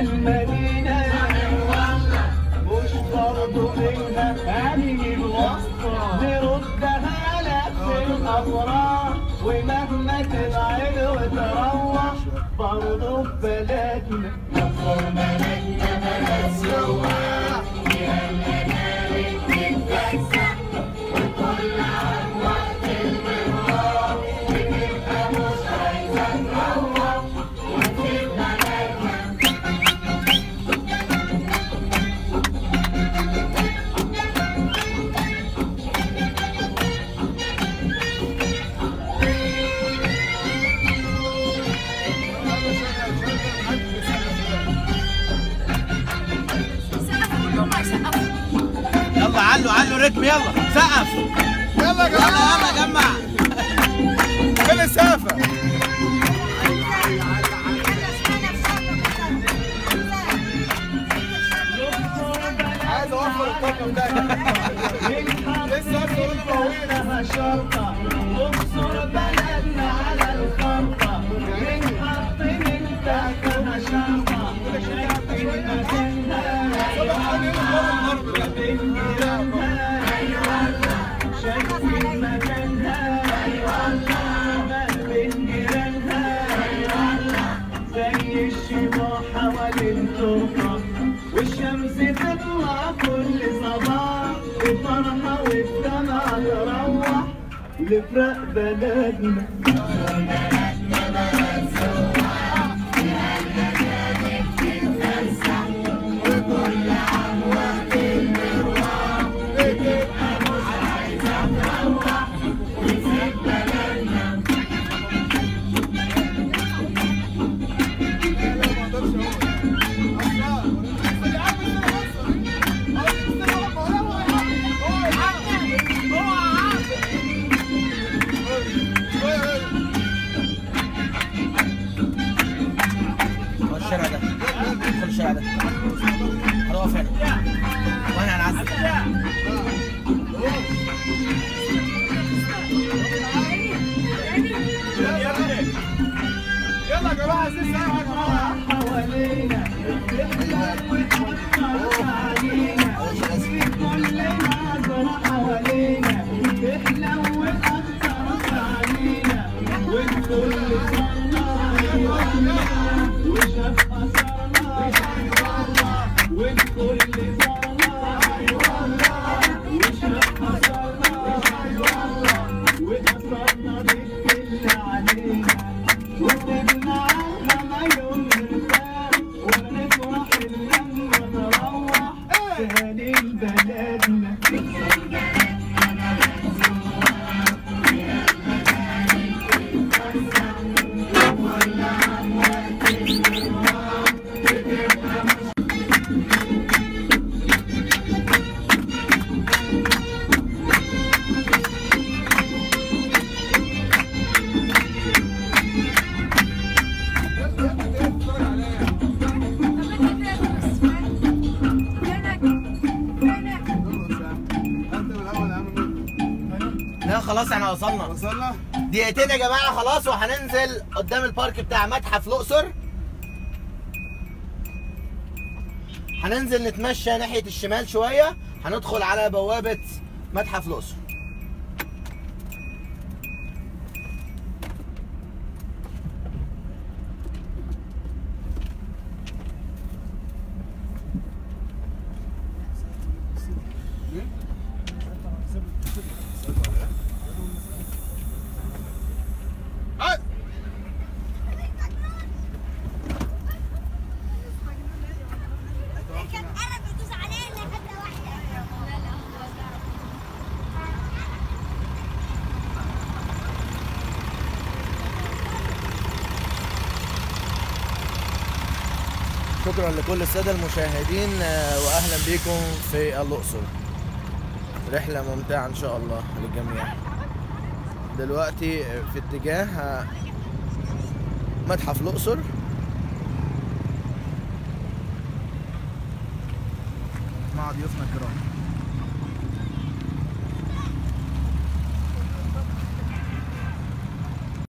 المدينة مش برضو منها هذه الوصفة نردها لك في الأفراح ومهما تبعد وتروح برضو في بلدنا يلا علو علو رتم يلا سقف يلا يا يلا جماعه يلا جمع فين السقفه عايز اوفر الطاقم ده لسه لها شرطة اقصر بلدنا على الخرطة من حط من تحتها شرطة شايفين مكانها شايفين مكانها ما بين جيرانها زي الشموع حوالين تربة والشمس تطلع كل صباح بفرحة والدمع تروح لفرق بلدنا هو الشارع ده ادخل الشارع ده هنقف هنا وانا هنعزل يلا يا جماعه عايزين سقفه يا جماعه حوالينا كل نظرة حوالينا تحلى وأكتر علينا والكل صرنا وشاف أثرنا والكل صرنا وشاف أثرنا وأثرنا بالكل علينا وتجمعنا ما يوم نرتاح ونفرح لما نروح تهاني بلدنا انت من الاول يا عم لا خلاص احنا وصلنا وصلنا دقيقتين يا جماعه خلاص وهننزل قدام البارك بتاع متحف الاقصر هننزل نتمشى ناحيه الشمال شويه هندخل على بوابه متحف الاقصر شكرا لكل الساده المشاهدين آه، واهلا بكم في الاقصر رحله ممتعه ان شاء الله للجميع دلوقتي في اتجاه آه، متحف الاقصر مع ضيوفنا الكرام